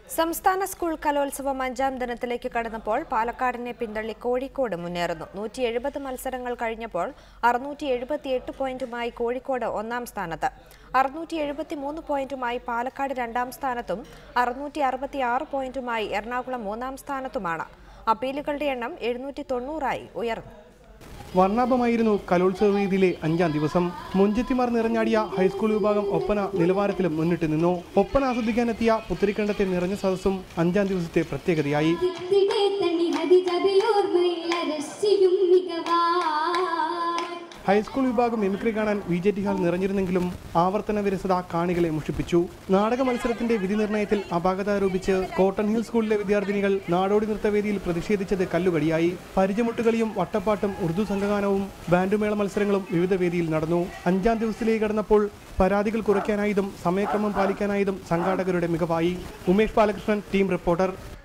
സംസ്ഥാന സ്കൂൾ കലോത്സവം അഞ്ചാം ദിനത്തിലേക്ക് കടന്നപ്പോൾ പാലക്കാടിനെ പിന്തള്ളി കോഴിക്കോട് മുന്നേറുന്നു നൂറ്റി എഴുപത് മത്സരങ്ങൾ കഴിഞ്ഞപ്പോൾ അറുന്നൂറ്റി എഴുപത്തിയെട്ട് പോയിന്റുമായി കോഴിക്കോട് ഒന്നാം സ്ഥാനത്ത് അറുന്നൂറ്റി എഴുപത്തി മൂന്ന് പോയിന്റുമായി പാലക്കാട് രണ്ടാം സ്ഥാനത്തും അറുന്നൂറ്റി അറുപത്തി ആറ് പോയിന്റുമായി എറണാകുളം മൂന്നാം സ്ഥാനത്തുമാണ് അപ്പീലുകളുടെ എണ്ണം എഴുന്നൂറ്റി തൊണ്ണൂറായി ഉയർന്നു വർണ്ണാഭമായിരുന്നു കലോത്സവ വേദിയിലെ അഞ്ചാം ദിവസം മുഞ്ചത്തിമാർ നിറഞ്ഞാടിയ ഹൈസ്കൂൾ വിഭാഗം ഒപ്പന നിലവാരത്തിലും മുന്നിട്ട് നിന്നു ഒപ്പന ആസ്വദിക്കാനെത്തിയ പുത്തരിക്കണ്ടത്തെ നിറഞ്ഞ സദസ്സും അഞ്ചാം ദിവസത്തെ പ്രത്യേകതയായി തിത്തിടെ തണി ഹരിതവയോർമ്മയിൽ അരശിയും മികവായി ഹൈസ്കൂൾ വിഭാഗം മിമിക്രി കാണാൻ വി ജെ ടി ഹാൾ നിറഞ്ഞിരുന്നെങ്കിലും ആവർത്തന വിരസത കാണികളെ മുഷിപ്പിച്ചു നാടക മത്സരത്തിന്റെ വിധി നിർണയത്തിൽ അപാകത ആരോപിച്ച് കോട്ടൺ ഹിൽ സ്കൂളിലെ വിദ്യാർത്ഥിനികൾ നാടോടി നൃത്തവേദിയിൽ പ്രതിഷേധിച്ചത് കല്ലുകടിയായി പരിചമുട്ടുകളിയും വട്ടപ്പാട്ടും ഉറുദു സംഘഗാനവും ബാൻഡുമേള മത്സരങ്ങളും വിവിധ വേദിയിൽ നടന്നു അഞ്ചാം ദിവസത്തിലേക്ക് കടന്നപ്പോൾ പരാതികൾ കുറയ്ക്കാനായതും സമയക്രമം പാലിക്കാനായതും സംഘാടകരുടെ മികവായി ഉമേഷ് ബാലകൃഷ്ണൻ ടീം റിപ്പോർട്ടർ